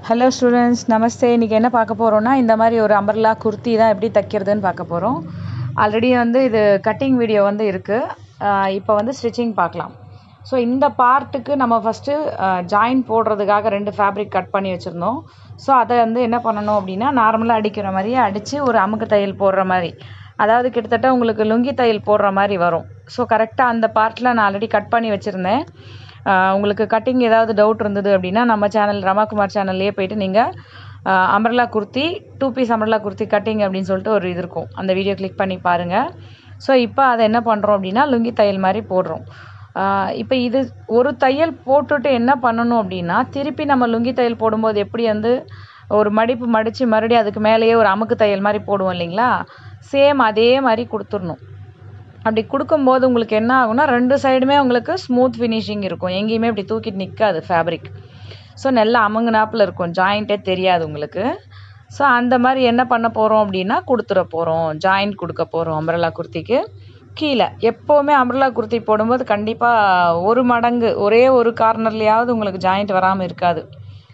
hello students நமஸ்தே இன்றைக்கி என்ன பார்க்க போகிறோன்னா இந்த மாதிரி ஒரு அம்பர்லா குர்த்தி தான் எப்படி தைக்கிறதுன்னு பார்க்க போகிறோம் ஆல்ரெடி வந்து இது கட்டிங் வீடியோ வந்து இருக்குது இப்போ வந்து ஸ்டிச்சிங் பார்க்கலாம் ஸோ இந்த பார்ட்டுக்கு நம்ம ஃபஸ்ட்டு ஜாயின் போடுறதுக்காக ரெண்டு ஃபேப்ரிக் கட் பண்ணி வச்சுருந்தோம் ஸோ அதை வந்து என்ன பண்ணணும் அப்படின்னா நார்மலாக அடிக்கிற மாதிரியே அடித்து ஒரு அமுக்கு தையல் போடுற மாதிரி அதாவது கிட்டத்தட்ட உங்களுக்கு லுங்கி தையல் போடுற மாதிரி வரும் ஸோ கரெக்டாக அந்த பார்ட்டில் நான் ஆல்ரெடி கட் பண்ணி வச்சுருந்தேன் உங்களுக்கு கட்டிங் ஏதாவது டவுட் இருந்தது அப்படின்னா நம்ம சேனல் ரமாகுமார் சேனல்லையே போயிட்டு நீங்கள் umbrella kurti two piece umbrella kurti cutting அப்படின்னு சொல்லிட்டு ஒரு இது இருக்கும் அந்த வீடியோ கிளிக் பண்ணி பாருங்கள் ஸோ இப்போ அதை என்ன பண்ணுறோம் அப்படின்னா லுங்கி தையல் மாதிரி போடுறோம் இப்போ இது ஒரு தையல் போட்டுட்டு என்ன பண்ணணும் அப்படின்னா திருப்பி நம்ம லுங்கி தையல் போடும்போது எப்படி வந்து ஒரு மடிப்பு மடித்து மறுபடியும் அதுக்கு மேலேயே ஒரு அமுக்கு தையல் மாதிரி போடுவோம் இல்லைங்களா சேம் அதே மாதிரி கொடுத்துடணும் அப்படி கொடுக்கும்போது உங்களுக்கு என்ன ஆகும்னா ரெண்டு சைடுமே உங்களுக்கு ஸ்மூத் ஃபினிஷிங் இருக்கும் எங்கேயுமே இப்படி தூக்கிட்டு நிற்காது ஃபேப்ரிக் ஸோ நல்லா அமுங்குனாப்பில் இருக்கும் ஜாயிண்ட்டே தெரியாது உங்களுக்கு ஸோ அந்த மாதிரி என்ன பண்ண போகிறோம் அப்படின்னா கொடுத்துட போகிறோம் ஜாயிண்ட் கொடுக்க போகிறோம் அம்பரலா குர்த்திக்கு கீழே எப்போவுமே அம்பரலா குர்த்தி போடும்போது கண்டிப்பாக ஒரு மடங்கு ஒரே ஒரு கார்னர்லையாவது உங்களுக்கு ஜாயிண்ட் வராமல் இருக்காது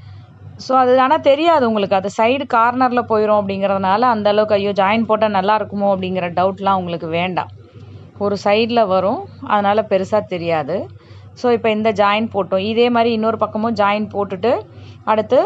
ஸோ அது ஆனால் தெரியாது உங்களுக்கு அது சைடு கார்னரில் போயிடும் அப்படிங்கிறதுனால அந்த அளவுக்கு ஐயோ ஜாயின் போட்டால் நல்லா இருக்குமோ அப்படிங்கிற டவுட்லாம் உங்களுக்கு வேண்டாம் ஒரு சைடில் வரும் அதனால் பெருசாக தெரியாது ஸோ இப்போ இந்த ஜாயின் போட்டோம் இதே மாதிரி இன்னொரு பக்கமும் ஜாயின் போட்டுட்டு அடுத்து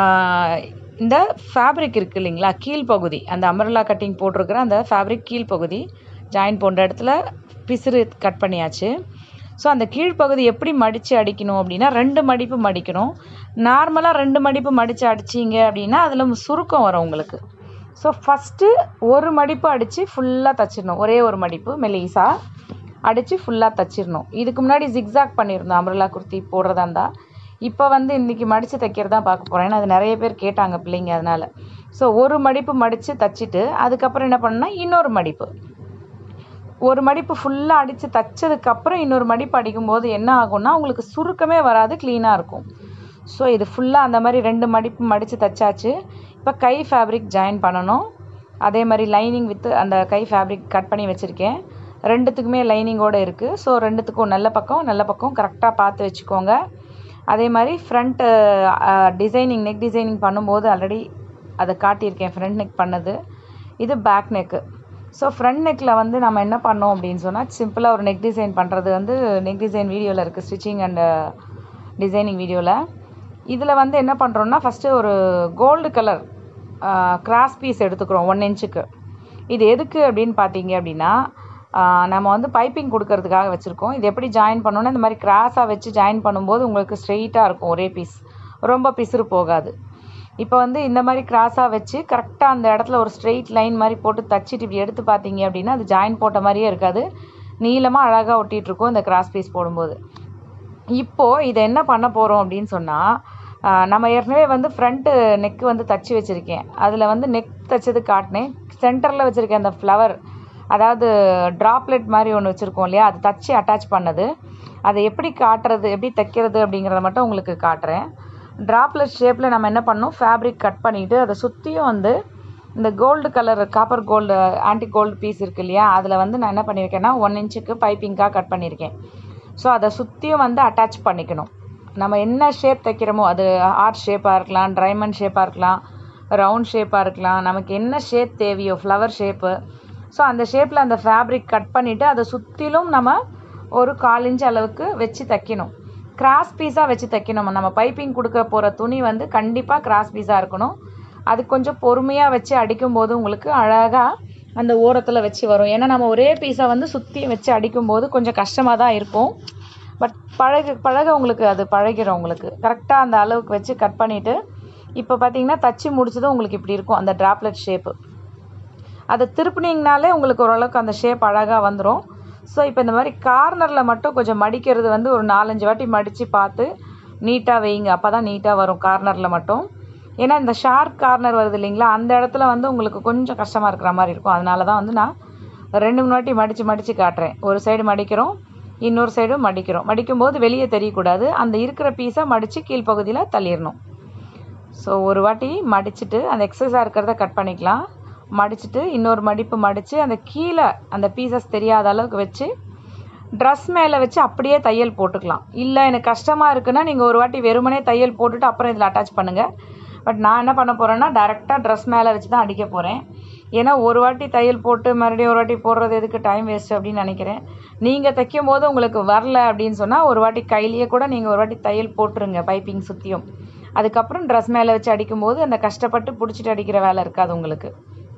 இந்த ஃபேப்ரிக் இருக்குது இல்லைங்களா கீழ்ப்பகுதி அந்த அம்பர்லா கட்டிங் போட்டிருக்கிற அந்த ஃபேப்ரிக் கீழ்ப்பகுதி ஜாயின் போன்ற இடத்துல பிசுறு கட் பண்ணியாச்சு ஸோ அந்த கீழ்ப்பகுதி எப்படி மடித்து அடிக்கணும் அப்படின்னா ரெண்டு மடிப்பு மடிக்கணும் நார்மலாக ரெண்டு மடிப்பு மடித்து அடிச்சிங்க அப்படின்னா அதில் சுருக்கம் வரும் உங்களுக்கு ஸோ ஃபஸ்ட்டு ஒரு மடிப்பு அடித்து ஃபுல்லாக தைச்சிடணும் ஒரே ஒரு மடிப்பு மெலிசா அடித்து ஃபுல்லாக தைச்சிடணும் இதுக்கு முன்னாடி ஜிக்ஸாக் பண்ணியிருந்தோம் அம்ரலா குர்த்தி போடுறதா இருந்தால் இப்போ வந்து இன்றைக்கி மடித்து தைக்கிறது தான் பார்க்க போகிறேன் ஏன்னா அது நிறைய பேர் கேட்டாங்க பிள்ளைங்க அதனால் ஸோ ஒரு மடிப்பு மடித்து தைச்சிட்டு அதுக்கப்புறம் என்ன பண்ணால் இன்னொரு மடிப்பு ஒரு மடிப்பு ஃபுல்லாக அடித்து தைச்சதுக்கப்புறம் இன்னொரு மடிப்பு அடிக்கும்போது என்ன ஆகும்னா உங்களுக்கு சுருக்கமே வராது க்ளீனாக இருக்கும் ஸோ இது ஃபுல்லாக அந்த மாதிரி ரெண்டு மடிப்பு மடித்து தைச்சாச்சு இப்போ கை ஃபேப்ரிக் ஜாயின் பண்ணணும் அதே மாதிரி லைனிங் வித்து அந்த கை ஃபேப்ரிக் கட் பண்ணி வச்சுருக்கேன் ரெண்டுத்துக்குமே லைனிங்கோடு இருக்குது ஸோ ரெண்டுத்துக்கும் நல்ல பக்கம் நல்ல பக்கம் கரெக்டாக பார்த்து வச்சுக்கோங்க அதே மாதிரி ஃப்ரண்ட்டு டிசைனிங் நெக் டிசைனிங் பண்ணும்போது ஆல்ரெடி அதை காட்டியிருக்கேன் ஃப்ரண்ட் நெக் பண்ணது இது பேக் நெக்கு ஸோ ஃப்ரண்ட் நெக்கில் வந்து நம்ம என்ன பண்ணோம் அப்படின்னு சொன்னால் சிம்பிளாக ஒரு நெக் டிசைன் பண்ணுறது வந்து நெக் டிசைன் வீடியோவில் இருக்குது ஸ்டிச்சிங் அண்ட் டிசைனிங் வீடியோவில் இதில் வந்து என்ன பண்ணுறோன்னா ஃபஸ்ட்டு ஒரு கோல்டு கலர் கிராஸ் பீஸ் எடுத்துக்கிறோம் ஒன் இன்ச்சுக்கு இது எதுக்கு அப்படின்னு பார்த்தீங்க அப்படின்னா நம்ம வந்து பைப்பிங் கொடுக்கறதுக்காக வச்சுருக்கோம் இது எப்படி ஜாயின் பண்ணோன்னா இந்த மாதிரி கிராஸாக வச்சு ஜாயின் பண்ணும்போது உங்களுக்கு ஸ்ட்ரெயிட்டாக இருக்கும் ஒரே பீஸ் ரொம்ப பிசுறு போகாது இப்போ வந்து இந்த மாதிரி கிராஸாக வச்சு கரெக்டாக அந்த இடத்துல ஒரு ஸ்ட்ரெயிட் லைன் மாதிரி போட்டு தச்சிட்டு இப்படி எடுத்து பார்த்தீங்க அப்படின்னா அது ஜாயின் போட்ட மாதிரியே இருக்காது நீளமாக அழகாக ஒட்டிகிட்ருக்கும் இந்த கிராஸ் பீஸ் போடும்போது இப்போது இதை என்ன பண்ண போகிறோம் அப்படின்னு சொன்னால் நம்ம ஏற்கனவே வந்து ஃப்ரண்ட்டு நெக்கு வந்து தச்சு வச்சுருக்கேன் அதில் வந்து நெக் தைச்சது காட்டினேன் சென்டரில் வச்சுருக்கேன் அந்த ஃப்ளவர் அதாவது ட்ராப்லெட் மாதிரி ஒன்று வச்சுருக்கோம் இல்லையா அது தச்சு அட்டாச் பண்ணது அதை எப்படி காட்டுறது எப்படி தைக்கிறது அப்படிங்கிறத மட்டும் உங்களுக்கு காட்டுறேன் ட்ராப்லெட் ஷேப்பில் நம்ம என்ன பண்ணோம் ஃபேப்ரிக் கட் பண்ணிவிட்டு அதை சுற்றியும் வந்து இந்த gold colour copper gold anti gold piece இருக்குது இல்லையா அதில் வந்து நான் என்ன பண்ணியிருக்கேன்னா ஒன் இன்ச்சுக்கு பைப்பிங்காக கட் பண்ணியிருக்கேன் ஸோ அதை சுற்றியும் வந்து அட்டாச் பண்ணிக்கணும் நம்ம என்ன ஷேப் தைக்கிறோமோ அது ஆர்ட் ஷேப்பாக இருக்கலாம் ட்ரைமண்ட் ஷேப்பாக இருக்கலாம் ரவுண்ட் ஷேப்பாக இருக்கலாம் நமக்கு என்ன ஷேப் தேவையோ ஃப்ளவர் ஷேப்பு ஸோ அந்த ஷேப்பில் அந்த ஃபேப்ரிக் கட் பண்ணிவிட்டு அதை சுற்றிலும் நம்ம ஒரு கால் இன்ச் அளவுக்கு வச்சு தைக்கணும் கிராஸ் பீஸாக வச்சு தைக்கணும் நம்ம பைப்பிங் கொடுக்க போகிற துணி வந்து கண்டிப்பாக கிராஸ் பீஸாக இருக்கணும் அது கொஞ்சம் பொறுமையாக வச்சு அடிக்கும்போது உங்களுக்கு அழகாக அந்த ஓரத்தில் வச்சு வரும் ஏன்னா நம்ம ஒரே பீஸை வந்து சுற்றி வச்சு அடிக்கும்போது கொஞ்சம் கஷ்டமாக தான் இருக்கும் பட் பழகு பழக உங்களுக்கு அது பழகிடும் உங்களுக்கு கரெக்டாக அந்த அளவுக்கு வச்சு கட் பண்ணிவிட்டு இப்போ பார்த்தீங்கன்னா தச்சு முடிச்சதும் உங்களுக்கு இப்படி இருக்கும் அந்த ட்ராப்லெட் ஷேப்பு அதை திருப்பினீங்கனாலே உங்களுக்கு ஓரளவுக்கு அந்த ஷேப் அழகாக வந்துடும் ஸோ இப்போ இந்த மாதிரி கார்னரில் மட்டும் கொஞ்சம் மடிக்கிறது வந்து ஒரு நாலஞ்சு வாட்டி மடித்து பார்த்து நீட்டாக வைங்க அப்போ தான் நீட்டாக வரும் கார்னரில் மட்டும் ஏன்னா இந்த ஷார்ப் கார்னர் வருது இல்லைங்களா அந்த இடத்துல வந்து உங்களுக்கு கொஞ்சம் கஷ்டமாக இருக்கிற மாதிரி இருக்கும் அதனால தான் வந்து நான் ரெண்டு மூணு வாட்டி மடித்து மடித்து காட்டுறேன் ஒரு சைடு மடிக்கிறோம் இன்னொரு சைடும் மடிக்கிறோம் மடிக்கும்போது வெளியே தெரியக்கூடாது அந்த இருக்கிற பீஸை மடித்து கீழ்ப்பகுதியில் தள்ளிடணும் ஸோ ஒரு வாட்டி மடிச்சுட்டு அந்த எக்ஸஸாக இருக்கிறத கட் பண்ணிக்கலாம் மடிச்சுட்டு இன்னொரு மடிப்பு மடித்து அந்த கீழே அந்த பீசஸ் தெரியாத அளவுக்கு வச்சு ட்ரெஸ் மேலே வச்சு அப்படியே தையல் போட்டுக்கலாம் இல்லை எனக்கு கஷ்டமாக இருக்குன்னா நீங்கள் ஒரு வாட்டி வெறுமனே தையல் போட்டுட்டு அப்புறம் இதில் அட்டாச் பண்ணுங்கள் பட் நான் என்ன பண்ண போகிறேன்னா டேரெக்டாக ட்ரெஸ் மேலே வச்சு தான் அடிக்க போகிறேன் ஏன்னா ஒரு வாட்டி தையல் போட்டு மறுபடியும் ஒரு வாட்டி போடுறது எதுக்கு டைம் வேஸ்ட் அப்படின்னு நினைக்கிறேன் நீங்கள் தைக்கும் போது உங்களுக்கு வரல அப்படின்னு சொன்னால் ஒரு வாட்டி கையிலேயே கூட நீங்கள் ஒரு வாட்டி தையல் போட்டுருங்க பைப்பிங் சுற்றியும் அதுக்கப்புறம் ட்ரெஸ் மேலே வச்சு அடிக்கும்போது அந்த கஷ்டப்பட்டு பிடிச்சிட்டு அடிக்கிற வேலை இருக்காது உங்களுக்கு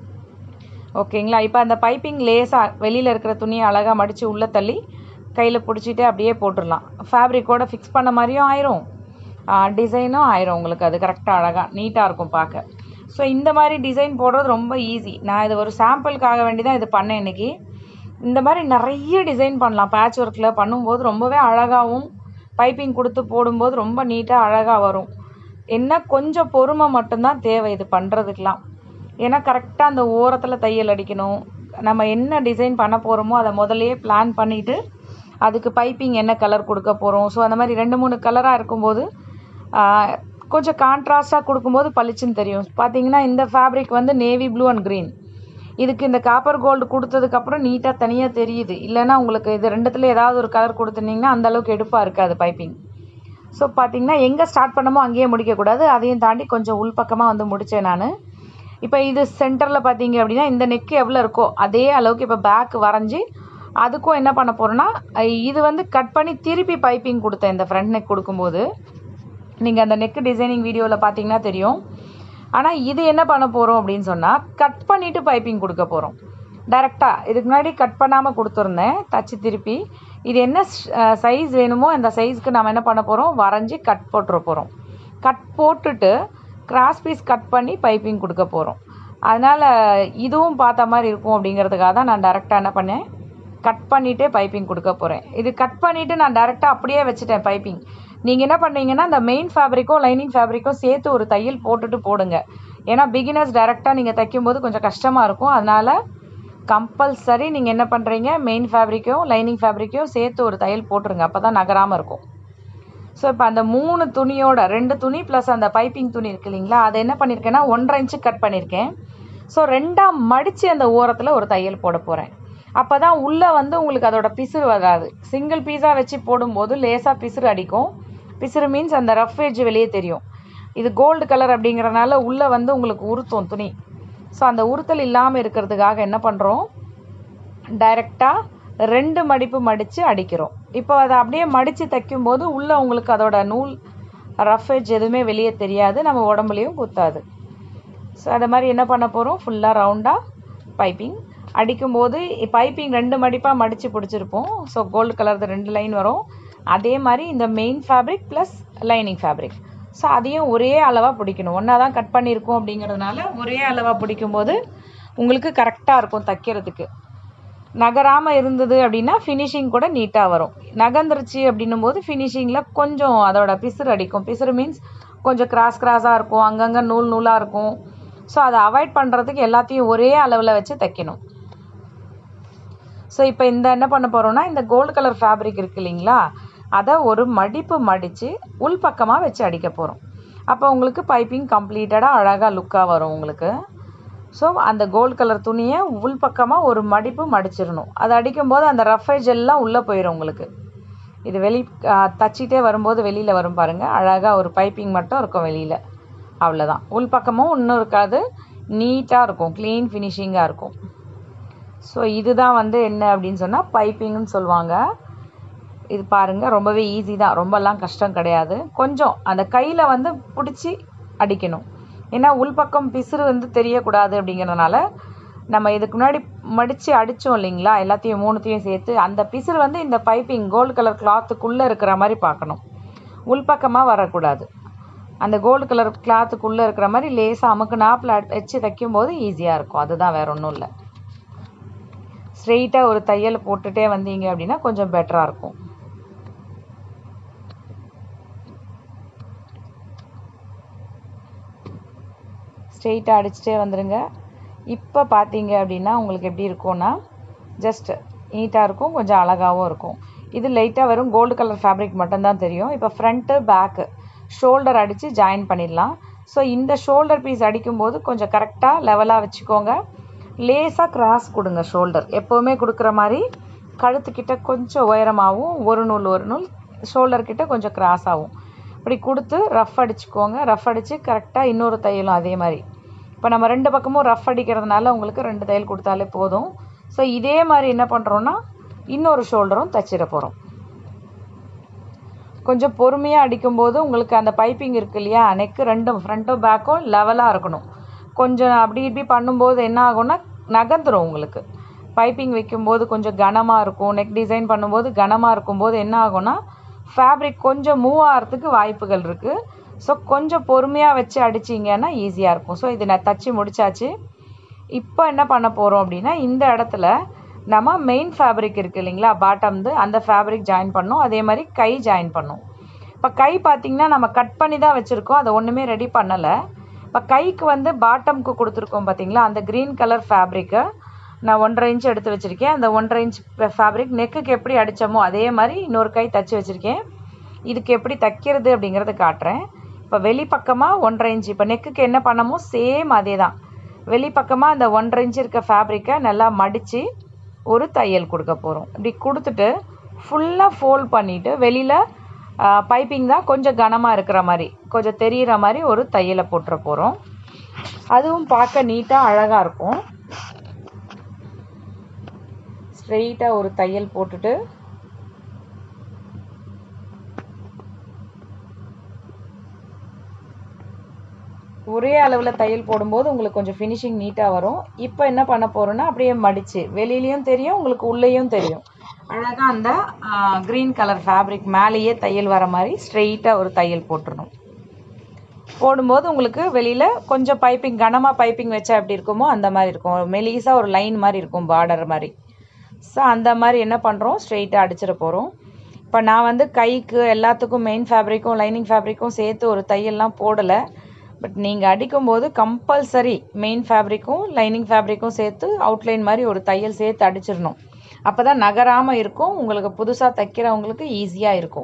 ஓகேங்களா இப்போ அந்த பைப்பிங் லேஸாக வெளியில் இருக்கிற துணியை அழகாக மடித்து உள்ளே தள்ளி கையில் பிடிச்சிட்டு அப்படியே போட்டுடலாம் ஃபேப்ரிக்கோட ஃபிக்ஸ் பண்ண மாதிரியும் ஆயிரும் டிசைனும் ஆயிரும் உங்களுக்கு அது கரெக்டாக அழகாக நீட்டாக இருக்கும் பார்க்க ஸோ இந்த மாதிரி டிசைன் போடுறது ரொம்ப ஈஸி நான் இது ஒரு சாம்பிளுக்காக வேண்டி தான் இது பண்ணேன் இன்றைக்கி இந்த மாதிரி நிறைய டிசைன் பண்ணலாம் பேட்ச் ஒர்க்கில் பண்ணும்போது ரொம்பவே அழகாகவும் பைப்பிங் கொடுத்து போடும்போது ரொம்ப நீட்டாக அழகாக வரும் என்ன கொஞ்சம் பொறுமை மட்டும்தான் தேவை இது பண்ணுறதுக்கெலாம் ஏன்னா கரெக்டாக அந்த ஓரத்தில் தையல் அடிக்கணும் நம்ம என்ன டிசைன் பண்ண போகிறோமோ அதை முதல்லயே பிளான் பண்ணிவிட்டு அதுக்கு பைப்பிங் என்ன கலர் கொடுக்க போகிறோம் ஸோ அந்த மாதிரி ரெண்டு மூணு கலராக இருக்கும்போது ஆஹ், கொஞ்சம் கான்ட்ராஸ்டாக கொடுக்கும்போது பளிச்சுன்னு தெரியும் பார்த்தீங்கன்னா இந்த ஃபேப்ரிக் வந்து நேவி ப்ளூ அண்ட் க்ரீன் இதுக்கு இந்த காப்பர் கோல்டு கொடுத்ததுக்கப்புறம் நீட்டாக தனியாக தெரியுது இல்லைன்னா உங்களுக்கு இது ரெண்டுத்தில் ஏதாவது ஒரு கலர் கொடுத்துருந்தீங்கன்னா அந்த அளவுக்கு எடுப்பாக இருக்காது பைப்பிங் ஸோ பார்த்தீங்கன்னா எங்கே ஸ்டார்ட் பண்ணமோ அங்கேயே முடிக்கக்கூடாது அதையும் தாண்டி கொஞ்சம் உள்பக்கமாக வந்து முடித்தேன் நான் இப்போ இது சென்டரில் பார்த்தீங்க அப்படின்னா இந்த நெக்கு எவ்வளோ இருக்கோ அதே அளவுக்கு இப்போ பேக் வரைஞ்சி அதுக்கும் என்ன பண்ண போகிறோன்னா இது வந்து கட் பண்ணி திருப்பி பைப்பிங் கொடுத்தேன் இந்த ஃப்ரண்ட் நெக் கொடுக்கும்போது நீங்கள் அந்த நெக் டிசைனிங் வீடியோவில் பார்த்தீங்கன்னா தெரியும் ஆனால் இது என்ன பண்ண போகிறோம் அப்படின்னு சொன்னால் கட் பண்ணிவிட்டு பைப்பிங் கொடுக்க போகிறோம் டைரெக்டாக இதுக்கு முன்னாடி கட் பண்ணாமல் கொடுத்துருந்தேன் தச்சு திருப்பி இது என்ன சைஸ் வேணுமோ அந்த சைஸ்க்கு நம்ம என்ன பண்ண போகிறோம் வரைஞ்சி கட் போட்டுற போகிறோம் கட் போட்டுட்டு கிராஸ் பீஸ் கட் பண்ணி பைப்பிங் கொடுக்க போகிறோம் அதனால் இதுவும் பார்த்த மாதிரி இருக்கும் அப்படிங்கிறதுக்காக தான் நான் டேரெக்டாக என்ன பண்ணேன் கட் பண்ணிகிட்டே பைப்பிங் கொடுக்க போகிறேன் இது கட் பண்ணிவிட்டு நான் டேரெக்டாக அப்படியே வச்சுட்டேன் பைப்பிங் நீங்கள் என்ன பண்ணீங்கன்னா இந்த மெயின் ஃபேப்ரிக்கும் லைனிங் ஃபேப்ரிக்கும் சேர்த்து ஒரு தையல் போட்டுட்டு போடுங்க ஏன்னா பிகினர்ஸ் டேரெக்டாக நீங்கள் தைக்கும்போது கொஞ்சம் கஷ்டமாக இருக்கும் அதனால் கம்பல்சரி நீங்கள் என்ன பண்ணுறீங்க மெயின் ஃபேப்ரிக்கும் லைனிங் ஃபேப்ரிக்கும் சேர்த்து ஒரு தையல் போட்டுருங்க அப்போ தான் நகராமல் இருக்கும் ஸோ இப்போ அந்த மூணு துணியோட ரெண்டு துணி ப்ளஸ் அந்த பைப்பிங் துணி இருக்கு இல்லைங்களா அதை என்ன பண்ணியிருக்கேன்னா ஒன்றரை இன்ச்சு கட் பண்ணியிருக்கேன் ஸோ ரெண்டாக மடித்து அந்த ஓரத்தில் ஒரு தையல் போட போகிறேன் அப்போ தான் உள்ளே வந்து உங்களுக்கு அதோட பிசுறு வராது சிங்கிள் பீஸாக வச்சு போடும்போது லேசாக பிசுறு அடிக்கும் பிசுறு மீன்ஸ் அந்த ரஃப் எட்ஜ் வெளியே தெரியும் இது கோல்டு கலர் அப்படிங்கிறனால உள்ளே வந்து உங்களுக்கு உறுத்தும் துணி ஸோ அந்த உறுத்தல் இல்லாமல் இருக்கிறதுக்காக என்ன பண்ணுறோம் டைரெக்டாக ரெண்டு மடிப்பு மடித்து அடிக்கிறோம் இப்போ அதை அப்படியே மடித்து தைக்கும்போது உள்ளே உங்களுக்கு அதோட நூல் ரஃப் எட்ஜ் எதுவுமே வெளியே தெரியாது நம்ம உடம்புலையும் குத்தாது ஸோ அதை மாதிரி என்ன பண்ண போகிறோம் ஃபுல்லாக ரவுண்டாக பைப்பிங் அடிக்கும்போது பைப்பிங் ரெண்டு மடிப்பாக மடித்து பிடிச்சிருப்போம் ஸோ கோல்டு கலர் ரெண்டு லைன் வரும் அதே மாதிரி இந்த main fabric plus lining fabric so அதையும் ஒரே அளவாக பிடிக்கணும் ஒன்றா தான் கட் பண்ணியிருக்கோம் அப்படிங்கிறதுனால ஒரே அளவாக பிடிக்கும்போது உங்களுக்கு கரெக்டாக இருக்கும் தைக்கிறதுக்கு நகராமல் இருந்தது அப்படின்னா ஃபினிஷிங் கூட நீட்டாக வரும் நகர்ந்துருச்சு அப்படின்னும் போது ஃபினிஷிங்கில் கொஞ்சம் அதோட பிசுறு அடிக்கும் பிசுறு மீன்ஸ் கொஞ்சம் கிராஸ் கிராஸாக இருக்கும் அங்கங்கே நூல் நூலாக இருக்கும் ஸோ அதை அவாய்ட் பண்ணுறதுக்கு எல்லாத்தையும் ஒரே அளவில் வச்சு தைக்கணும் ஸோ இப்போ இந்த என்ன பண்ண போகிறோம்னா இந்த கோல்டு கலர் ஃபேப்ரிக் இருக்கு இல்லைங்களா அதை ஒரு மடிப்பு மடித்து உள்பக்கமாக வச்சு அடிக்க போகிறோம் அப்போ உங்களுக்கு பைப்பிங் கம்ப்ளீட்டடாக அழகாக லுக்காக வரும் உங்களுக்கு ஸோ அந்த கோல்டு கலர் துணியை உள்பக்கமாக ஒரு மடிப்பு மடிச்சிடணும் அது அடிக்கும்போது அந்த ரஃபேஜ் எல்லாம் உள்ளே போயிடும் உங்களுக்கு இது வெளி ஆ, தச்சிட்டே வரும்போது வெளியில் வரும் பாருங்கள் அழகாக ஒரு பைப்பிங் மட்டும் இருக்கும் வெளியில் அவ்வளோதான் உள்பக்கமும் இன்னும் இருக்காது நீட்டாக இருக்கும் க்ளீன் ஃபினிஷிங்காக இருக்கும் ஸோ இதுதான் வந்து என்ன அப்படின்னு சொன்னால் பைப்பிங்னு சொல்லுவாங்க இது பாருங்கள் ரொம்பவே ஈஸி தான் ரொம்பலாம் கஷ்டம் கிடையாது கொஞ்சம் அந்த கையில் வந்து பிடிச்சி அடிக்கணும் ஏன்னா உள்பக்கம் பிசுறு வந்து தெரியக்கூடாது அப்படிங்கிறதுனால நம்ம இதுக்கு முன்னாடி மடித்து அடித்தோம் இல்லைங்களா எல்லாத்தையும் மூணுத்தையும் சேர்த்து அந்த பிசுறு வந்து இந்த பைப்பிங் கோல்டு கலர் கிளாத்துக்குள்ளே இருக்கிற மாதிரி பார்க்கணும் உள்பக்கமாக வரக்கூடாது அந்த கோல்டு கலர் கிளாத்துக்குள்ளே இருக்கிற மாதிரி லேசாக அமுக்கு நாப்பில் வச்சு தைக்கும்போது ஈஸியாக இருக்கும் அதுதான் வேற ஒன்றும் இல்லை ஸ்ட்ரெயிட்டாக ஒரு தையல் போட்டுட்டே வந்தீங்க அப்படின்னா கொஞ்சம் பெட்டராக இருக்கும் ஸ்ட்ரெயிட்டாக அடிச்சுட்டே வந்துடுங்க இப்போ பார்த்தீங்க அப்படின்னா உங்களுக்கு எப்படி இருக்கும்னா ஜஸ்ட் நீட்டாக இருக்கும் கொஞ்சம் அழகாகவும் இருக்கும் இது லைட்டாக வெறும் கோல்டு கலர் ஃபேப்ரிக் மட்டும்தான் தெரியும் இப்போ ஃப்ரண்ட்டு பேக்கு ஷோல்டர் அடித்து ஜாயின் பண்ணிடலாம் ஸோ இந்த ஷோல்டர் பீஸ் அடிக்கும்போது கொஞ்சம் கரெக்டாக லெவலாக வச்சுக்கோங்க லேசாக கிராஸ் கொடுங்க ஷோல்டர் எப்போவுமே கொடுக்குற மாதிரி கழுத்துக்கிட்ட கொஞ்சம் உயரமாகவும் ஒரு நூல் ஒரு நூல் ஷோல்டர் கிட்ட கொஞ்சம் கிராஸ் ஆகும் இப்படி கொடுத்து ரஃப் அடிச்சுக்கோங்க ரஃப் அடித்து கரெக்டாக இன்னொரு தையலும் அதே மாதிரி இப்போ நம்ம ரெண்டு பக்கமும் ரஃப் அடிக்கிறதுனால உங்களுக்கு ரெண்டு தையல் கொடுத்தாலே போதும் ஸோ இதே மாதிரி என்ன பண்ணுறோன்னா இன்னொரு ஷோல்டரும் தச்சிட போகிறோம் கொஞ்சம் பொறுமையாக அடிக்கும்போது உங்களுக்கு அந்த பைப்பிங் இருக்கு இல்லையா நெக்கு ரெண்டும் ஃப்ரண்ட்டும் பேக்கும் லெவலாக இருக்கணும் கொஞ்சம் அப்படி இப்படி பண்ணும்போது என்ன ஆகும்னா நகர்ந்துடும் உங்களுக்கு பைப்பிங் வைக்கும்போது கொஞ்சம் கனமாக இருக்கும் நெக் டிசைன் பண்ணும்போது கனமாக இருக்கும்போது என்ன ஆகும்னா ஃபேப்ரிக் கொஞ்சம் மூவ் ஆகிறதுக்கு வாய்ப்புகள் இருக்குது ஸோ கொஞ்சம் பொறுமையாக வச்சு அடிச்சிங்கன்னா ஈஸியாக இருக்கும் ஸோ இது நான் தச்சு முடிச்சாச்சு இப்போ என்ன பண்ண போகிறோம் அப்படின்னா இந்த இடத்துல நம்ம மெயின் ஃபேப்ரிக் இருக்குது இல்லைங்களா பாட்டம்து அந்த ஃபேப்ரிக் ஜாயின் பண்ணோம் அதே மாதிரி கை ஜாயின் பண்ணோம் இப்போ கை பார்த்திங்கன்னா நம்ம கட் பண்ணி தான் வச்சுருக்கோம் அதை ஒன்றுமே ரெடி பண்ணலை இப்போ கைக்கு வந்து பாட்டம்க்கு கொடுத்துருக்கோம் பார்த்தீங்களா அந்த க்ரீன் கலர் ஃபேப்ரிக்கை நான் ஒன்றரை இன்ச் எடுத்து வச்சுருக்கேன் அந்த ஒன்றரை இன்ச் ஃபேப்ரிக் நெக்குக்கு எப்படி அடித்தோமோ அதே மாதிரி இன்னொரு கை தச்சு வச்சுருக்கேன் இதுக்கு எப்படி தைக்கிறது அப்படிங்கிறத காட்டுறேன் இப்போ வெளிப்பக்கமாக ஒன்றரை இன்ச் இப்போ நெக்குக்கு என்ன பண்ணமோ சேம் அதே தான் வெளிப்பக்கமாக அந்த ஒன்றரை இன்ச் இருக்க ஃபேப்ரிக்கை நல்லா மடித்து ஒரு தையல் கொடுக்க போகிறோம் இப்படி கொடுத்துட்டு ஃபுல்லாக ஃபோல்ட் பண்ணிவிட்டு வெளியில் பைப்பிங் தான் கொஞ்சம் கனமாக இருக்கிற மாதிரி கொஞ்சம் தெரிகிற மாதிரி ஒரு தையலை போட்டுற போகிறோம் அதுவும் பார்க்க நீட்டாக அழகாக இருக்கும் ஸ்ட்ரெயிட்டாக ஒரு தையல் போட்டுட்டு ஒரே அளவில் தையல் போடும்போது உங்களுக்கு கொஞ்சம் ஃபினிஷிங் நீட்டாக வரும் இப்போ என்ன பண்ண போகிறோன்னா அப்படியே மடித்து வெளியிலையும் தெரியும் உங்களுக்கு உள்ளேயும் தெரியும் அழகாக அந்த க்ரீன் கலர் ஃபேப்ரிக் மேலேயே தையல் வர மாதிரி ஸ்ட்ரெயிட்டாக ஒரு தையல் போட்டுடணும் போடும்போது உங்களுக்கு வெளியில் கொஞ்சம் பைப்பிங் கனமாக பைப்பிங் வச்சா எப்படி இருக்குமோ அந்த மாதிரி இருக்கும் மெலிசாக ஒரு லைன் மாதிரி இருக்கும் பார்டர் மாதிரி ஸோ அந்த மாதிரி என்ன பண்ணுறோம் ஸ்ட்ரெயிட்டாக அடிச்சிட போகிறோம் இப்போ நான் வந்து கைக்கு எல்லாத்துக்கும் மெயின் ஃபேப்ரிக்கும் லைனிங் ஃபேப்ரிக்கும் சேர்த்து ஒரு தையல்லாம் போடலை பட் நீங்கள் அடிக்கும்போது கம்பல்சரி மெயின் ஃபேப்ரிக்கும் லைனிங் ஃபேப்ரிக்கும் சேர்த்து அவுட்லைன் மாதிரி ஒரு தையல் சேர்த்து அடிச்சிடணும் அப்போ தான் நகராமல் இருக்கும் உங்களுக்கு புதுசாக தைக்கிறவங்களுக்கு ஈஸியாக இருக்கும்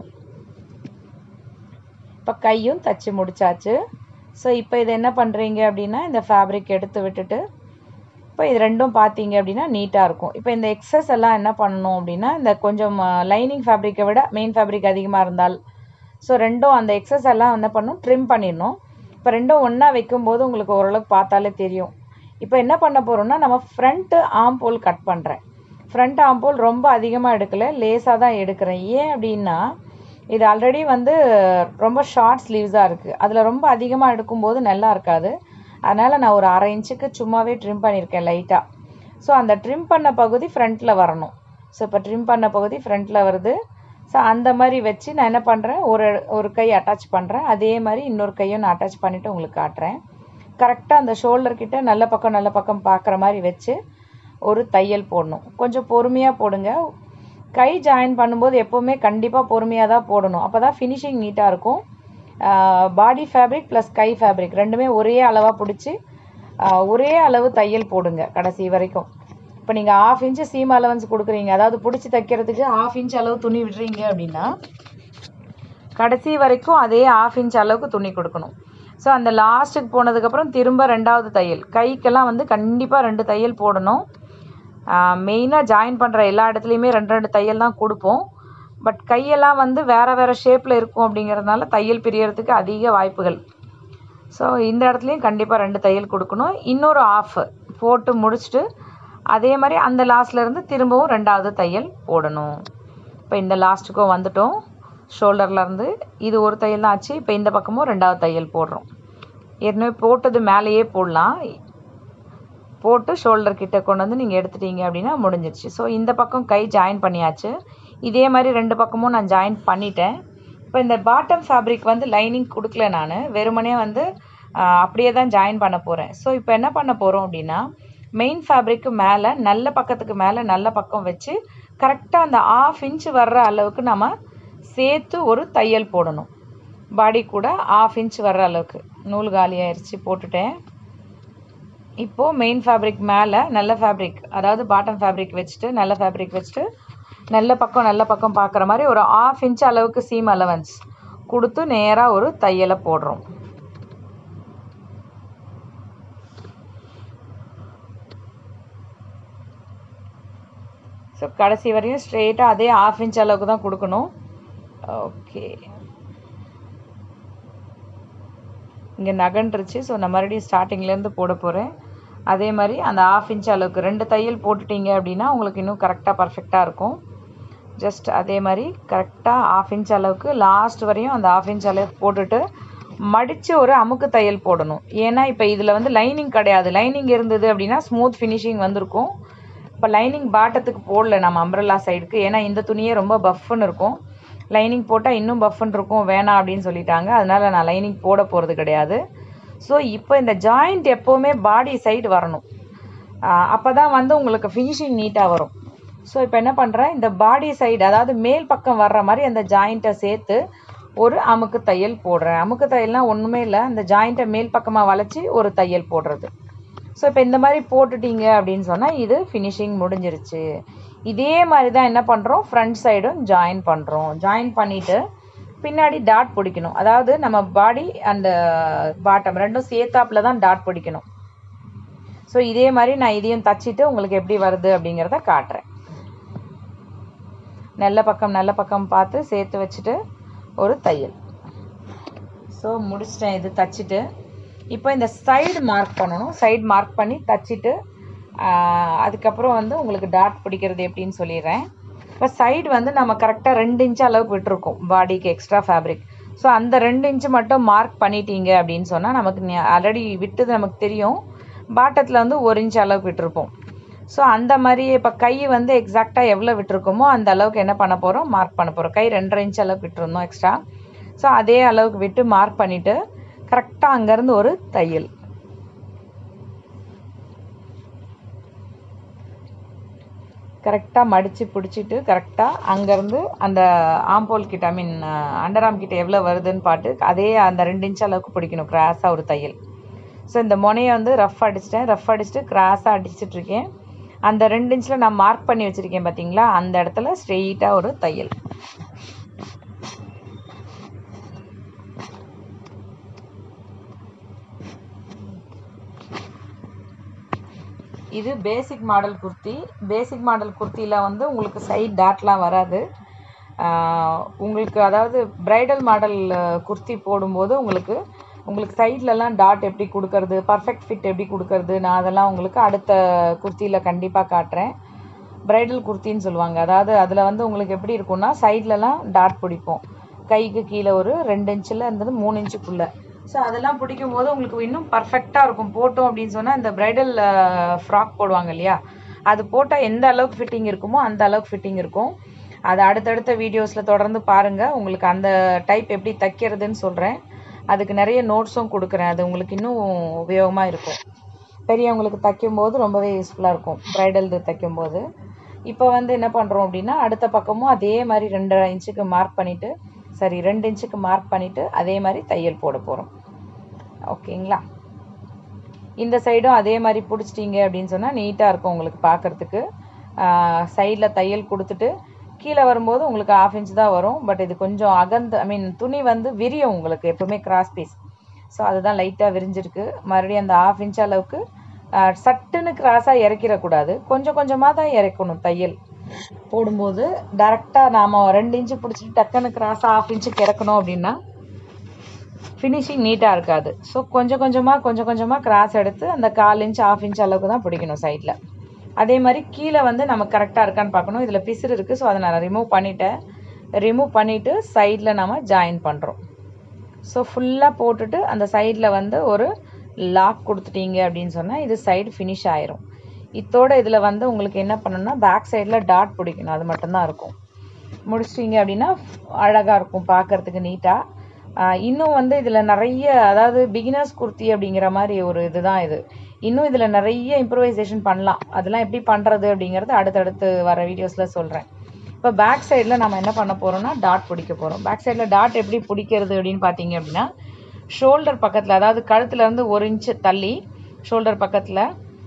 இப்போ கையும் தச்சு முடிச்சாச்சு ஸோ இப்போ இது என்ன பண்ணுறீங்க அப்படின்னா இந்த ஃபேப்ரிக் எடுத்து விட்டுட்டு இப்போ இது ரெண்டும் பார்த்தீங்க அப்படின்னா நீட்டாக இருக்கும் இப்போ இந்த எக்ஸஸ் எல்லாம் என்ன பண்ணணும் அப்படின்னா இந்த கொஞ்சம் லைனிங் ஃபேப்ரிக்கை விட மெயின் ஃபேப்ரிக் அதிகமாக இருந்தால் ஸோ ரெண்டும் அந்த எக்ஸஸ் எல்லாம் என்ன பண்ணணும் ட்ரிம் பண்ணிடணும் இப்போ ரெண்டும் ஒன்றா வைக்கும்போது உங்களுக்கு ஓரளவுக்கு பார்த்தாலே தெரியும் இப்போ என்ன பண்ண போகிறோம்னா நம்ம ஃப்ரண்ட்டு ஆம்போல் கட் பண்ணுறேன் ஃப்ரண்ட் ஆம்போல் ரொம்ப அதிகமாக எடுக்கலை லேஸாக தான் எடுக்கிறேன் ஏன் அப்படின்னா இது ஆல்ரெடி வந்து ரொம்ப ஷார்ட் ஸ்லீவ்ஸாக இருக்குது அதில் ரொம்ப அதிகமாக எடுக்கும்போது நல்லா இருக்காது அதனால் நான் ஒரு அரை இன்ச்சுக்கு சும்மாவே ட்ரிம் பண்ணியிருக்கேன் லைட்டாக ஸோ அந்த ட்ரிம் பண்ண பகுதி ஃப்ரண்ட்டில் வரணும் ஸோ இப்போ ட்ரிம் பண்ண பகுதி ஃப்ரண்ட்டில் வருது ஸோ அந்த மாதிரி வச்சு நான் என்ன பண்ணுறேன் ஒரு ஒரு கை அட்டாச் பண்ணுறேன் அதே மாதிரி இன்னொரு கையும் நான் அட்டாச் பண்ணிவிட்டு உங்களுக்கு காட்டுறேன் கரெக்டாக அந்த ஷோல்டர் கிட்ட நல்ல பக்கம் நல்ல பக்கம் பார்க்குற மாதிரி வச்சு ஒரு தையல் போடணும் கொஞ்சம் பொறுமையாக போடுங்க கை ஜாயின் பண்ணும்போது எப்போவுமே கண்டிப்பாக பொறுமையாக தான் போடணும் அப்போ தான் ஃபினிஷிங் நீட்டாக இருக்கும் பாடி ஃபேப்ரிக் ப்ளஸ் கை ஃபேப்ரிக் ரெண்டுமே ஒரே அளவாக பிடிச்சி ஒரே அளவு தையல் போடுங்க கடைசி வரைக்கும் இப்போ நீங்கள் ஆஃப் இன்ச்சு சீம் அலவன்ஸ் கொடுக்குறீங்க அதாவது பிடிச்சி தைக்கிறதுக்கு ஆஃப் இன்ச் அளவு துணி விடுறீங்க அப்படின்னா கடைசி வரைக்கும் அதே ஆஃப் இன்ச் அளவுக்கு துணி கொடுக்கணும் ஸோ அந்த லாஸ்ட்டுக்கு போனதுக்கப்புறம் திரும்ப ரெண்டாவது தையல் கைக்கெல்லாம் வந்து கண்டிப்பாக ரெண்டு தையல் போடணும் மெயினாக ஜாயின் பண்ணுற எல்லா இடத்துலையுமே ரெண்டு ரெண்டு தையல் தான் கொடுப்போம் பட் கையெல்லாம் வந்து வேறு வேறு ஷேப்பில் இருக்கும் அப்படிங்கிறதுனால தையல் பிரியறதுக்கு அதிக வாய்ப்புகள் ஸோ இந்த இடத்துலையும் கண்டிப்பாக ரெண்டு தையல் கொடுக்கணும் இன்னொரு ஆஃப் போட்டு முடிச்சுட்டு அதே மாதிரி அந்த லாஸ்ட்லேருந்து திரும்பவும் ரெண்டாவது தையல் போடணும் இப்போ இந்த லாஸ்ட்டுக்கும் வந்துட்டோம் ஷோல்டர்லேருந்து இது ஒரு தையல் தான் ஆச்சு இப்போ இந்த பக்கமும் ரெண்டாவது தையல் போடுறோம் ஏற்கனவே போட்டது மேலேயே போடலாம் போட்டு ஷோல்டர் கிட்ட கொண்டு வந்து நீங்கள் எடுத்துட்டீங்க அப்படின்னா முடிஞ்சிருச்சு ஸோ இந்த பக்கம் கை ஜாயின் பண்ணியாச்சு இதே மாதிரி ரெண்டு பக்கமும் நான் ஜாயின் பண்ணிட்டேன் இப்போ இந்த பாட்டம் ஃபேப்ரிக் வந்து லைனிங் கொடுக்கல நான் வெறுமனே வந்து அப்படியே தான் ஜாயின் பண்ண போகிறேன் ஸோ இப்போ என்ன பண்ண போகிறோம் அப்படின்னா மெயின் ஃபேப்ரிக்கு மேலே நல்ல பக்கத்துக்கு மேலே நல்ல பக்கம் வச்சு கரெக்டாக அந்த ஆஃப் இன்ச் வர்ற அளவுக்கு நம்ம சேர்த்து ஒரு தையல் போடணும் பாடி கூட ஆஃப் இன்ச் வர்ற அளவுக்கு நூல் காலி ஆயிடுச்சு போட்டுட்டேன் இப்போது மெயின் ஃபேப்ரிக் மேலே நல்ல ஃபேப்ரிக் அதாவது பாட்டம் ஃபேப்ரிக் வச்சுட்டு நல்ல ஃபேப்ரிக் வச்சுட்டு நல்ல பக்கம் நல்ல பக்கம் பார்க்குற மாதிரி ஒரு ஆஃப் இன்ச் அளவுக்கு சீம் அலவன்ஸ் கொடுத்து நேராக ஒரு தையலை போடுறோம் ஸோ கடைசி வரையும் ஸ்ட்ரெயிட்டாக அதே ஆஃப் இன்ச் அளவுக்கு தான் கொடுக்கணும் ஓகே இங்கே நகன்றுச்சு ஸோ நான் மறுபடியும் ஸ்டார்டிங்லேருந்து போட போகிறேன் அதே மாதிரி அந்த ஆஃப் இன்ச் அளவுக்கு ரெண்டு தையல் போட்டுட்டீங்க அப்படின்னா உங்களுக்கு இன்னும் கரெக்டாக பர்ஃபெக்டாக இருக்கும் ஜஸ்ட் அதே மாதிரி கரெக்டாக ஆஃப் இன்ச் அளவுக்கு லாஸ்ட் வரையும் அந்த ஆஃப் இன்ச் அளவுக்கு போட்டுட்டு மடித்து ஒரு அமுக்கு தையல் போடணும் ஏன்னா இப்போ இதில் வந்து லைனிங் கிடையாது லைனிங் இருந்தது அப்படின்னா ஸ்மூத் ஃபினிஷிங் வந்திருக்கும் இப்போ லைனிங் பாட்டத்துக்கு போடல நம்ம அம்ப்ரல்லா சைடுக்கு ஏன்னா இந்த துணியே ரொம்ப பஃப்னு இருக்கும் லைனிங் போட்டால் இன்னும் பஃப்னு இருக்கும் வேணாம் அப்படின்னு சொல்லிட்டாங்க அதனால் நான் லைனிங் போட போகிறது கிடையாது ஸோ இப்போ இந்த ஜாயிண்ட் எப்போவுமே பாடி சைடு வரணும் அப்போ தான் வந்து உங்களுக்கு ஃபினிஷிங் நீட்டாக வரும் ஸோ இப்போ என்ன பண்ணுறேன் இந்த பாடி சைடு அதாவது மேல் பக்கம் வர்ற மாதிரி அந்த ஜாயிண்ட்டை சேர்த்து ஒரு அமுக்கு தையல் போடுறேன் அமுக்கு தையல்னால் ஒன்றுமே இல்லை அந்த ஜாயிண்ட்டை மேல் பக்கமாக வளைச்சி ஒரு தையல் போடுறது ஸோ இப்போ இந்த மாதிரி போட்டுட்டீங்க அப்படின்னு சொன்னால் இது ஃபினிஷிங் முடிஞ்சிருச்சு இதே மாதிரி தான் என்ன பண்ணுறோம் ஃப்ரண்ட் சைடும் ஜாயின் பண்ணுறோம் ஜாயின் பண்ணிவிட்டு பின்னாடி டாட் பிடிக்கணும் அதாவது நம்ம பாடி அந்த பாட்டம் ரெண்டும் சேர்த்தாப்பில் தான் டாட் பிடிக்கணும் ஸோ இதே மாதிரி நான் இதையும் தச்சிட்டு உங்களுக்கு எப்படி வருது அப்படிங்கிறத காட்டுறேன் நல்ல பக்கம் நல்ல பக்கம் பார்த்து சேர்த்து வச்சுட்டு ஒரு தையல் ஸோ முடிச்சிட்டேன் இது தச்சுட்டு இப்போ இந்த சைடு மார்க் பண்ணணும் சைடு மார்க் பண்ணி தச்சுட்டு அதுக்கப்புறம் வந்து உங்களுக்கு டாட் பிடிக்கிறது எப்படின்னு சொல்லிடுறேன் இப்போ சைடு வந்து நம்ம கரெக்டாக ரெண்டு இன்ச் அளவுக்கு விட்டுருக்கோம் பாடிக்கு எக்ஸ்ட்ரா ஃபேப்ரிக் ஸோ அந்த ரெண்டு இன்ச்சு மட்டும் மார்க் பண்ணிட்டீங்க அப்படின்னு சொன்னால் நமக்கு ஆல்ரெடி விட்டது நமக்கு தெரியும் பாட்டத்தில் வந்து ஒரு இன்ச் அளவுக்கு விட்டுருப்போம் ஸோ அந்த மாதிரி இப்போ கை வந்து எக்ஸாக்டாக எவ்வளோ விட்டுருக்கோமோ அந்த அளவுக்கு என்ன பண்ண போகிறோம் மார்க் பண்ண போகிறோம் கை ரெண்டரை இன்ச் அளவுக்கு விட்டுருந்தோம் எக்ஸ்ட்ரா ஸோ அதே அளவுக்கு விட்டு மார்க் பண்ணிவிட்டு கரெக்டாக அங்கேருந்து ஒரு தையல் கரெக்டாக மடித்து பிடிச்சிட்டு கரெக்டாக அங்கேருந்து அந்த ஆம்போல் கிட்ட ஐ மீன் அண்டராம் கிட்ட எவ்வளோ வருதுன்னு பாட்டு அதே அந்த ரெண்டு இன்ச் அளவுக்கு பிடிக்கணும் கிராஸாக ஒரு தையல் ஸோ இந்த முனையை வந்து ரஃப் அடிச்சிட்டேன் ரஃப் அடிச்சுட்டு கிராஸாக அடிச்சிட்ருக்கேன் அந்த ரெண்டு இன்ச்சில் நான் மார்க் பண்ணி வச்சுருக்கேன் பார்த்தீங்களா அந்த இடத்துல ஸ்ட்ரெயிட்டாக ஒரு தையல் இது basic model kurti basic model குர்த்தியில் வந்து உங்களுக்கு சைட் டாட்லாம் வராது உங்களுக்கு அதாவது ப்ரைடல் மாடல் குர்த்தி போடும்போது உங்களுக்கு உங்களுக்கு சைட்லலாம் டாட் எப்படி கொடுக்கறது பர்ஃபெக்ட் ஃபிட் எப்படி கொடுக்கறது நான் அதெல்லாம் உங்களுக்கு அடுத்த குர்த்தியில் கண்டிப்பாக காட்டுறேன் ப்ரைடல் குர்த்தின்னு சொல்லுவாங்க அதாவது அதில் வந்து உங்களுக்கு எப்படி இருக்கும்னா சைட்லலாம் டாட் பிடிப்போம் கைக்கு கீழே ஒரு ரெண்டு இன்ச்சில் இருந்தது மூணு இன்ச்சுக்குள்ளே ஸோ அதெல்லாம் பிடிக்கும் போது உங்களுக்கு இன்னும் பர்ஃபெக்டாக இருக்கும் போட்டோம் அப்படின்னு சொன்னால் இந்த ப்ரைடல் ஃப்ராக் போடுவாங்க இல்லையா அது போட்டால் எந்த அளவுக்கு ஃபிட்டிங் இருக்குமோ அந்த அளவுக்கு ஃபிட்டிங் இருக்கும் அது அடுத்தடுத்த வீடியோஸில் தொடர்ந்து பாருங்கள் உங்களுக்கு அந்த டைப் எப்படி தைக்கிறதுன்னு சொல்கிறேன் அதுக்கு நிறைய நோட்ஸும் கொடுக்குறேன் அது உங்களுக்கு இன்னும் உபயோகமாக இருக்கும் பெரியவங்களுக்கு தைக்கும்போது ரொம்பவே யூஸ்ஃபுல்லாக இருக்கும் ப்ரைடல் தைக்கும்போது இப்போ வந்து என்ன பண்ணுறோம் அப்படின்னா அடுத்த பக்கமும் அதே மாதிரி ரெண்டரை இன்ச்சுக்கு மார்க் பண்ணிவிட்டு சரி ரெண்டு இன்ச்சுக்கு மார்க் பண்ணிவிட்டு அதே மாதிரி தையல் போட போகிறோம் ஓகேங்களா இந்த சைடும் அதே மாதிரி பிடிச்சிட்டிங்க அப்படின்னு சொன்னால் நீட்டாக இருக்கும் உங்களுக்கு பார்க்குறதுக்கு சைடில் தையல் கொடுத்துட்டு கீழே வரும்போது உங்களுக்கு ஆஃப் இன்ச் தான் வரும் பட் இது கொஞ்சம் அகந்த ஐ மீன் துணி வந்து விரியும் உங்களுக்கு எப்பவுமே கிராஸ் பீஸ் ஸோ அதுதான் லைட்டாக விரிஞ்சிருக்கு மறுபடியும் அந்த ஆஃப் இன்ச் அளவுக்கு சட்டுன்னு கிராஸாக இறக்கிடக்கூடாது கொஞ்சம் கொஞ்சமாக தான் இறக்கணும் தையல் போடும்போது டேரெக்டாக நாம் ரெண்டு இன்ச்சு பிடிச்சிட்டு டக்குன்னு கிராஸாக ஆஃப் இன்ச்சுக்கு இறக்கணும் அப்படின்னா ஃபினிஷிங் நீட்டாக இருக்காது ஸோ கொஞ்சம் கொஞ்சமாக கொஞ்சம் கொஞ்சமாக கிராஸ் எடுத்து அந்த கால் இன்ச் ஆஃப் இன்ச் அளவுக்கு தான் பிடிக்கணும் சைடில் அதே மாதிரி கீழே வந்து நம்ம கரெக்டாக இருக்கான்னு பார்க்கணும் இதில் பிசுறு இருக்குது ஸோ அதை நான் ரிமூவ் பண்ணிட்டேன் ரிமூவ் பண்ணிவிட்டு சைடில் நம்ம ஜாயின் பண்ணுறோம் ஸோ ஃபுல்லாக போட்டுட்டு அந்த சைடில் வந்து ஒரு லாக் கொடுத்துட்டீங்க அப்படின்னு சொன்னால் இது சைடு ஃபினிஷ் ஆயிரும் இத்தோட இதில் வந்து உங்களுக்கு என்ன பண்ணணும்னா பேக் சைடில் டாட் பிடிக்கணும் அது மட்டும்தான் இருக்கும் முடிச்சிட்டிங்க அப்படின்னா அழகாக இருக்கும் பார்க்குறதுக்கு நீட்டாக இன்னும் வந்து இதில் நிறைய அதாவது பிகினர்ஸ் குர்த்தி அப்படிங்கிற மாதிரி ஒரு இதுதான் இது இன்னும் இதில் நிறைய இம்ப்ரூவைசேஷன் பண்ணலாம் அதெல்லாம் எப்படி பண்ணுறது அப்படிங்கிறது அடுத்தடுத்து வர வீடியோஸில் சொல்கிறேன் இப்போ பேக் சைடில் நம்ம என்ன பண்ண போகிறோம்னா டாட் பிடிக்க போகிறோம் பேக் சைடில் டாட் எப்படி பிடிக்கிறது அப்படின்னு பார்த்தீங்க அப்படின்னா ஷோல்டர் பக்கத்தில் அதாவது கழுத்துலேருந்து ஒரு இன்ச்சு தள்ளி ஷோல்டர் பக்கத்தில்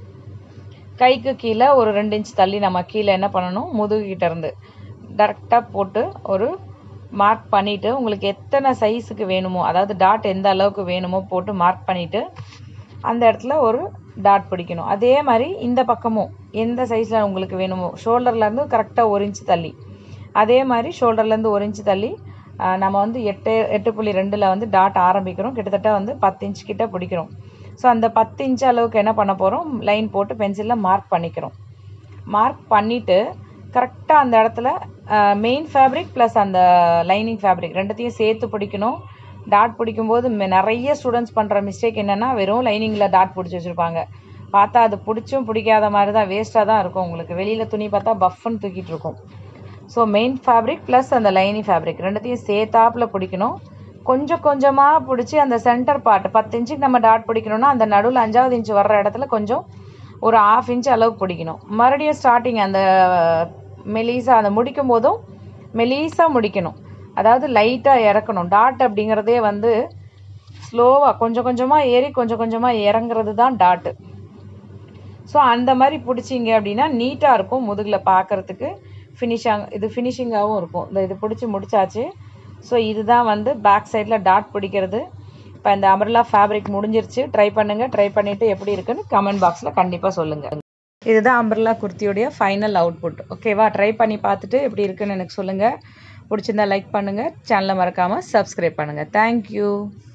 கைக்கு கீழே ஒரு ரெண்டு இன்ச் தள்ளி நம்ம கீழே என்ன பண்ணணும் முதுகுகிட்ட இருந்து டேரெக்டாக போட்டு ஒரு மார்க் பண்ணிவிட்டு உங்களுக்கு எத்தனை சைஸுக்கு வேணுமோ அதாவது டாட் எந்த அளவுக்கு வேணுமோ போட்டு மார்க் பண்ணிவிட்டு அந்த இடத்துல ஒரு டாட் பிடிக்கணும் அதே மாதிரி இந்த பக்கமும் எந்த சைஸில் உங்களுக்கு வேணுமோ ஷோல்டர்லேருந்து கரெக்டாக ஒரு இன்ச் தள்ளி அதே மாதிரி ஷோல்டர்லேருந்து ஒரு இன்ச் தள்ளி ஆஹ் நம்ம வந்து எட்டு எட்டு புள்ளி ரெண்டில் வந்து டாட் ஆரம்பிக்கிறோம் கிட்டத்தட்ட வந்து பத்து இன்ச் கிட்ட பிடிக்கிறோம் ஸோ அந்த பத்து இன்ச் அளவுக்கு என்ன பண்ண போகிறோம் லைன் போட்டு பென்சிலில் மார்க் பண்ணிக்கிறோம் மார்க் பண்ணிவிட்டு கரெக்டாக அந்த இடத்துல மெயின் ஃபேப்ரிக் ப்ளஸ் அந்த லைனிங் ஃபேப்ரிக் ரெண்டுத்தையும் சேர்த்து பிடிக்கணும் டாட் பிடிக்கும்போது ம- நிறைய ஸ்டூடெண்ட்ஸ் பண்ணுற மிஸ்டேக் என்னென்னா வெறும் லைனிங்கில் டாட் பிடிச்சி வச்சுருப்பாங்க பார்த்தா அது பிடிச்சும் பிடிக்காத மாதிரி தான் வேஸ்ட்டாக தான் இருக்கும் உங்களுக்கு வெளியில் துணி பார்த்தா பஃப்னு தூக்கிட்டு இருக்கும் ஸோ மெயின் ஃபேப்ரிக் ப்ளஸ் அந்த லைனிங் ஃபேப்ரிக் ரெண்டுத்தையும் சேர்த்தாப்பில் பிடிக்கணும் கொஞ்சம் கொஞ்சமாக பிடிச்சி அந்த சென்டர் பார்ட் பத்து இன்ச்சுக்கு நம்ம டாட் பிடிக்கணும்னா அந்த நடுவில் அஞ்சாவது இன்ச் வர்ற இடத்துல கொஞ்சம் ஒரு ஆஃப் இன்ச் அளவுக்கு பிடிக்கணும் மறுபடியும் ஸ்டார்டிங் அந்த மெலிசா அதை முடிக்கும் போதும் மெலிசா முடிக்கணும் அதாவது லைட்டாக இறக்கணும் டாட் அப்படிங்கிறதே வந்து ஸ்லோவாக கொஞ்சம் கொஞ்சமாக ஏறி கொஞ்சம் கொஞ்சமாக இறங்குறது தான் டாட்டு ஸோ அந்த மாதிரி பிடிச்சிங்க அப்படின்னா நீட்டாக இருக்கும் முதுகில் பார்க்கறதுக்கு ஃபினிஷாங் இது ஃபினிஷிங்காகவும் இருக்கும் இந்த இது பிடிச்சி முடிச்சாச்சு ஸோ இதுதான் வந்து பேக் சைடில் டாட் பிடிக்கிறது இப்போ இந்த அமர்லா ஃபேப்ரிக் முடிஞ்சிருச்சு ட்ரை பண்ணுங்கள் ட்ரை பண்ணிவிட்டு எப்படி இருக்குன்னு கமெண்ட் பாக்ஸில் கண்டிப்பாக சொல்லுங்கள் இதுதான் அம்பர்லா குர்த்தியோடைய ஃபைனல் அவுட்புட் ஓகேவா ட்ரை பண்ணி பார்த்துட்டு எப்படி இருக்குன்னு எனக்கு சொல்லுங்கள் பிடிச்சிருந்தா லைக் பண்ணுங்கள் சேனலை மறக்காமல் சப்ஸ்கிரைப் பண்ணுங்கள் தேங்க்யூ